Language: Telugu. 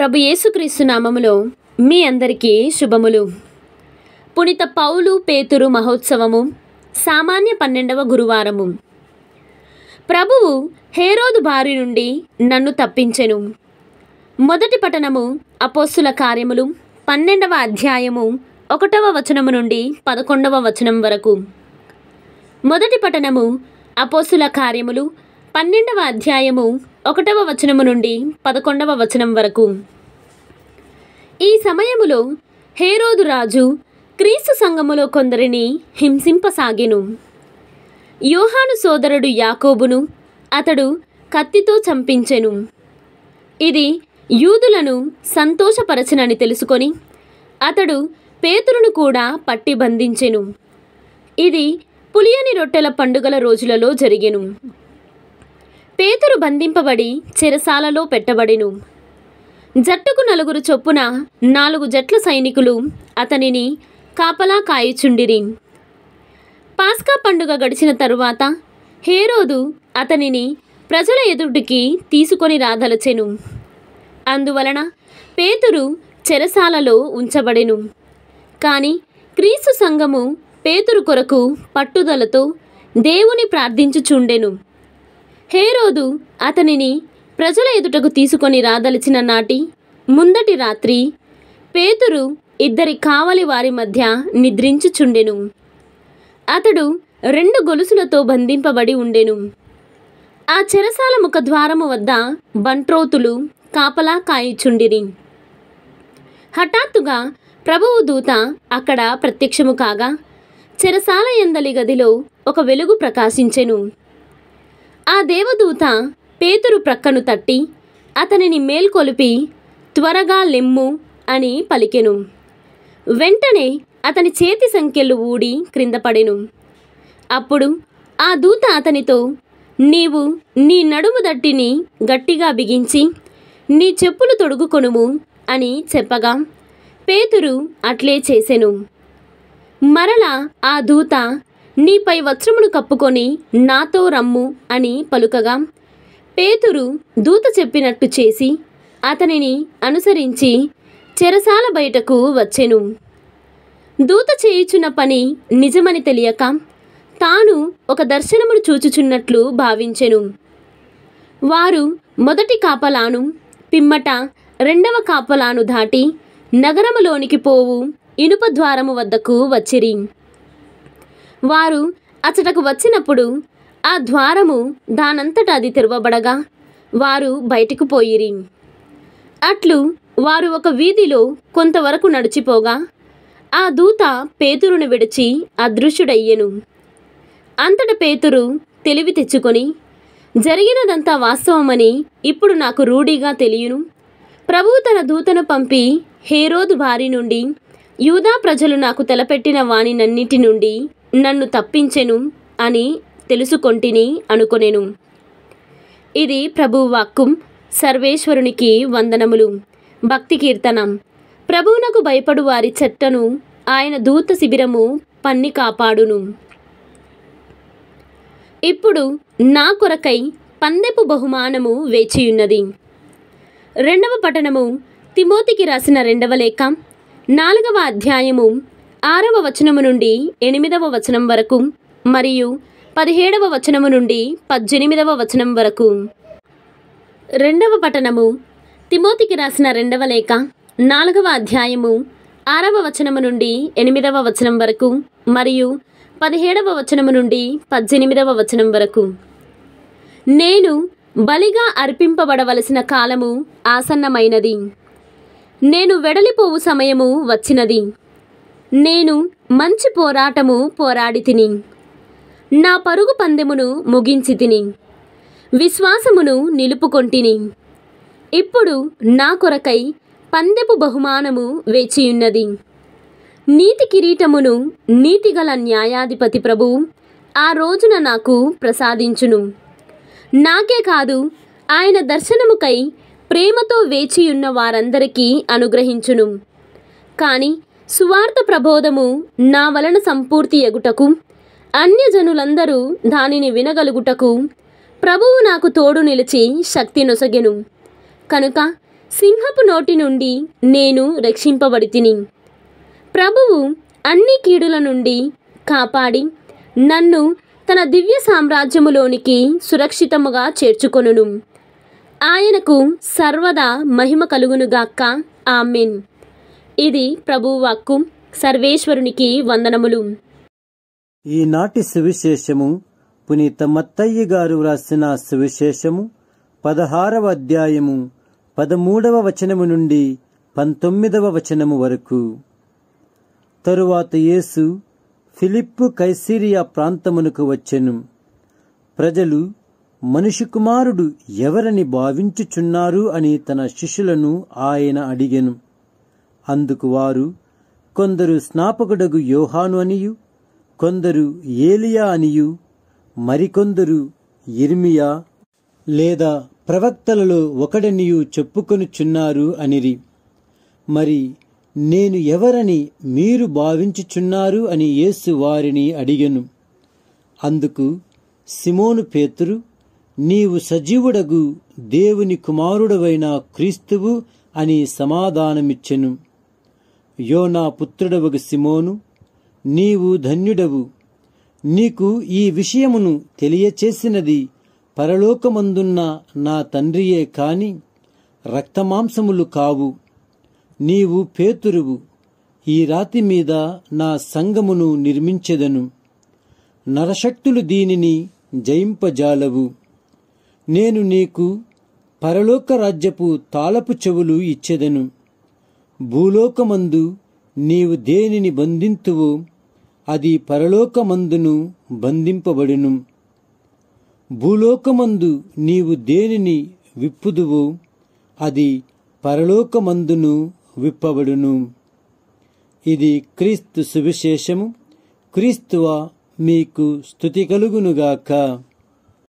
ప్రభు యేసుక్రీస్తు నామములో మీ అందరికీ శుభములు పునిత పౌలు పేతురు మహోత్సవము సామాన్య పన్నెండవ గురువారము ప్రభువు హేరోదు బారి నుండి నన్ను తప్పించెను మొదటి పఠనము అపోస్తుల కార్యములు పన్నెండవ అధ్యాయము ఒకటవ వచనము నుండి పదకొండవ వచనం వరకు మొదటి పఠనము అపోస్తుల కార్యములు పన్నెండవ అధ్యాయము ఒకటవ వచనము నుండి పదకొండవ వచనం వరకు ఈ సమయములో హేరోదు రాజు క్రీస్తు సంఘములో కొందరిని హింసింపసాగెను యోహాను సోదరుడు యాకోబును అతడు కత్తితో చంపించెను ఇది యూదులను సంతోషపరచనని తెలుసుకొని అతడు పేతురును కూడా పట్టి బంధించెను ఇది పులియని రొట్టెల పండుగల రోజులలో జరిగెను పేతురు బంధింపబడి చెరసాలలో పెట్టబడెను జట్టుకు నలుగురు చొప్పున నాలుగు జట్ల సైనికులు అతనిని కాపలా కాయుచుండిరి పాస్కా పండుగ గడిచిన తరువాత హేరోదు అతనిని ప్రజల ఎదుటికి తీసుకొని రాదలచెను అందువలన పేతురు చెరసాలలో ఉంచబడెను కాని క్రీస్తు సంఘము పేతురు కొరకు పట్టుదలతో దేవుని ప్రార్థించుచుండెను హేరోదు అతనిని ప్రజల ఎదుటకు తీసుకొని రాదలిచిన నాటి ముందటి రాత్రి పేతురు ఇద్దరి కావలి వారి మధ్య నిద్రించుచుండెను అతడు రెండు గొలుసులతో బంధింపబడి ఉండెను ఆ చెరసాల ముఖద్వారము వద్ద బంట్రోతులు కాపలా కాయుచుండిరి హఠాత్తుగా ప్రభువు దూత అక్కడ ప్రత్యక్షము కాగా చెరసాల ఎందలి గదిలో ఒక వెలుగు ప్రకాశించెను ఆ దేవదూత పేతురు ప్రక్కను తట్టి అతనిని మేల్కొలిపి త్వరగా లెమ్ము అని పలికెను వెంటనే అతని చేతి సంఖ్యలు ఊడి క్రింద పడెను అప్పుడు ఆ దూత అతనితో నీవు నీ నడుము దట్టిని గట్టిగా బిగించి నీ చెప్పులు తొడుగుకొనుము అని చెప్పగా పేతురు అట్లే చేసెను మరలా ఆ దూత నీపై వస్త్రమును కప్పుకొని నాతో రమ్ము అని పలుకగా పేతురు దూత చెప్పినట్టు చేసి అతనిని అనుసరించి చెరసాల బయటకు వచ్చెను దూత చేయుచున్న పని నిజమని తెలియక తాను ఒక దర్శనమును చూచుచున్నట్లు భావించెను వారు మొదటి కాపలాను పిమ్మట రెండవ కాపలాను దాటి నగరములోనికి పోవు ఇనుప ద్వారము వద్దకు వచ్చిరి వారు అచటకు వచ్చినప్పుడు ఆ ద్వారము దానంతట అది తెరవబడగా వారు బయటకు పోయిరి అట్లు వారు ఒక వీధిలో కొంతవరకు నడిచిపోగా ఆ దూత పేతురును విడిచి అదృశ్యుడయ్యెను అంతట పేతురు తెలివి తెచ్చుకొని జరిగినదంతా వాస్తవమని ఇప్పుడు నాకు రూఢిగా తెలియను ప్రభువు తన దూతను పంపి హేరోదు బారి నుండి యూదా ప్రజలు నాకు తలపెట్టిన వానినన్నిటి నుండి నన్ను తప్పించెను అని తెలుసుకొంటిని అనుకొనెను ఇది ప్రభువు వాక్కు సర్వేశ్వరునికి వందనములు భక్తి కీర్తనం ప్రభువునకు భయపడు వారి చెట్టను ఆయన దూత శిబిరము పన్ని కాపాడును ఇప్పుడు నా కొరకై పందెపు బహుమానము వేచియున్నది రెండవ పఠనము తిమోతికి రాసిన రెండవ లేఖ నాలుగవ అధ్యాయము ఆరవ వచనము నుండి ఎనిమిదవ వచనం వరకు మరియు పదిహేడవ వచనము నుండి పద్దెనిమిదవ వచనం వరకు రెండవ పఠనము తిమోతికి రాసిన రెండవ లేఖ నాలుగవ అధ్యాయము ఆరవ వచనము నుండి ఎనిమిదవ వచనం వరకు మరియు పదిహేడవ వచనము నుండి పద్దెనిమిదవ వచనం వరకు నేను బలిగా అర్పింపబడవలసిన కాలము ఆసన్నమైనది నేను వెడలిపోవు సమయము వచ్చినది నేను మంచి పోరాటము పోరాడి తిని నా పరుగు పందెమును ముగించి తిని విశ్వాసమును నిలుపుకొంటిని ఇప్పుడు నా కొరకై పందెపు బహుమానము వేచియున్నది నీతి కిరీటమును నీతిగల న్యాయాధిపతి ప్రభువు ఆ రోజున నాకు ప్రసాదించును నాకే కాదు ఆయన దర్శనముకై ప్రేమతో వేచియున్న వారందరికీ అనుగ్రహించును కాని సువార్త ప్రబోధము నా వలన సంపూర్తి ఎగుటకు అన్యజనులందరూ దానిని వినగలుగుటకు ప్రభువు నాకు తోడు నిలిచి శక్తి నొసగెను కనుక సింహపు నోటి నుండి నేను రక్షింపబడి తిని ప్రభువు అన్ని కీడుల నుండి కాపాడి నన్ను తన దివ్య సామ్రాజ్యములోనికి సురక్షితముగా చేర్చుకొనును ఆయనకు సర్వదా మహిమ కలుగునుగాక ఆమెన్ ఇది ప్రభువాక్కు సర్వేశ్వరునికి వందనములు ఈనాటి సువిశేషము పునీత మత్తయ్య గారు వ్రాసిన సువిశేషము పదహారవ అధ్యాయము పదమూడవ వచనము నుండి పంతొమ్మిదవ వచనము వరకు తరువాత యేసు ఫిలిప్పు కైసీరియా ప్రాంతమునకు వచ్చెను ప్రజలు మనిషి కుమారుడు ఎవరని భావించుచున్నారు అని తన శిష్యులను ఆయన అడిగెను అందుకు వారు కొందరు స్నాపకుడగు యోహాను అనియు కొందరు ఏలియా అనియు మరికొందరు ఇర్మియా లేదా ప్రవక్తలలో ఒకడనియు చెప్పుకొనుచున్నారు అనిరి మరి నేను ఎవరని మీరు భావించుచున్నారు అని యేసు వారిని అడిగెను అందుకు సిమోను పేతురు నీవు సజీవుడగు దేవుని కుమారుడవైన క్రీస్తువు అని సమాధానమిచ్చెను యోనా పుత్రుడవగు సిమోను నీవు ధన్యుడవు నీకు ఈ విషయమును తెలియచేసినది పరలోకమందున్న నా తండ్రియే కాని రక్తమాంసములు కావు నీవు పేతురువు ఈ రాతి మీద నా సంగమును నిర్మించెదను నరశక్తులు దీనిని జయింపజాలవు నేను నీకు పరలోక రాజ్యపు తాళపు చెవులు ఇచ్చెదను భూలోకమందు నీవు దేనిని బంధింతువో అది పరలోకమందును బంధింపబడును భూలోకమందు నీవు దేనిని విప్పుదువో అది పరలోకమందును విప్పబడును ఇది క్రీస్తు సువిశేషము క్రీస్తువ మీకు స్థుతి కలుగునుగాక